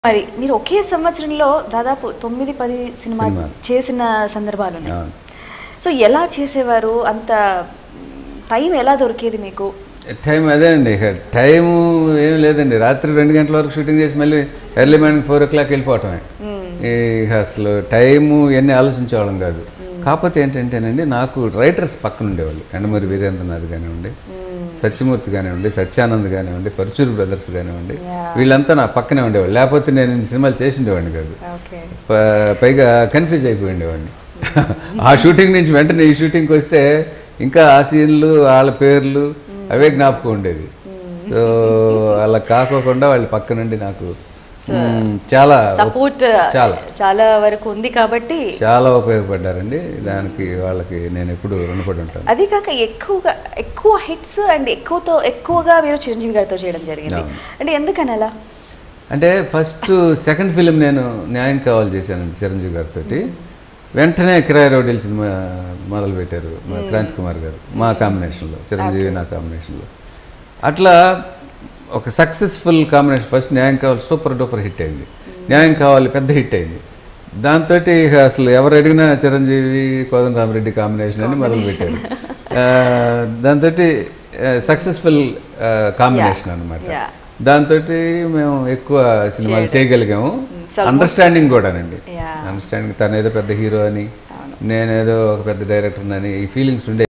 మరి మీరు ఒకే సంవత్సరంలో దాదాపు తొమ్మిది పది సినిమా సినిమాలు. చేసిన సందర్భాలు ఉన్నాయి అవును. సో ఎలా చేసేవారు అంత టైం ఎలా దొరికేది మీకు టైం అదే అండి ఇక టైం ఏం లేదండి రాత్రి రెండు గంటల వరకు షూటింగ్ చేసి మళ్ళీ early morning four o'clock వెళ్ళిపోవటమే ఇక అసలు టైము ఇవన్నీ ఆలోచించేవాళ్ళం కాదు కాకపోతే ఏంటంటేనండి నాకు రైటర్స్ పక్కన ఉండేవాళ్ళు ఎండమూరి వీరేంద్రనాథ్ కానివ్వండి సత్యమూర్తి కానివ్వండి సత్యానంద్ కానివ్వండి పరుచూరు బ్రదర్స్ కానివ్వండి Yeah. వీళ్ళంతా నా పక్కనే ఉండేవాళ్ళు లేకపోతే నేను ఇన్ని సినిమాలు చేసి ఉండేవాడిని కాదు ఓకే ప- పైగా కన్ఫ్యూజ్ అయిపోయి ఉండేవాడిని ఆ షూటింగ్ నుంచి వెంటనే ఈ షూటింగ్కి వస్తే ఇంకా ఆ సీన్లు వాళ్ళ పేర్లు అవే జ్ఞాపకం ఉండేది సో అలా కాకోకుండా వాళ్ళ పక్క నుండి నాకు మ్, చాలా సపోర్ట్ చాలా చాలా వరకు ఉంది కాబట్టి చాలా ఉపయోగపడ్డారండి దానికి వాళ్ళకి నేను ఎప్పుడు రుణపడి ఉంటాను అది కాక ఎక్కువగా ఎక్కువ హిట్స్ అండ్ ఎక్కువతో ఎక్కువగా మీరు చిరంజీవి గారితో చేయడం జరిగింది అవును. అంటే ఎందుకని అలా అంటే ఫస్ట్ సెకండ్ ఫిలిం నేను న్యాయం కావాలి చేశానండి చిరంజీవి గారితో వెంటనే కిరాయి రౌడీలు సినిమా మొదలు పెట్టారు మా క్రాంతి కుమార్ గారు మా కాంబినేషన్లో చిరంజీవి నా కాంబినేషన్లో అట్లా ఒక సక్సెస్ఫుల్ కాంబినేషన్ ఫస్ట్ న్యాయం కావాలి సూపర్ డూపర్ హిట్ అయింది న్యాయం కావాలి పెద్ద హిట్ అయింది దాంతో అసలు ఎవరు అడిగినా చిరంజీవి కోదండరామరెడ్డి కాంబినేషన్ అని మొదలు పెట్టారు దాంతో సక్సెస్ఫుల్ కాంబినేషన్ అనమాట Yeah. దాంతో మేము ఎక్కువ సినిమాలు చేయగలిగాము So అండర్స్టాండింగ్ కూడానండి Yeah. అండర్స్టాండింగ్ తను ఏదో పెద్ద హీరో అని నేనేదో ఒక పెద్ద డైరెక్టర్ అని ఈ ఫీలింగ్స్ ఉండే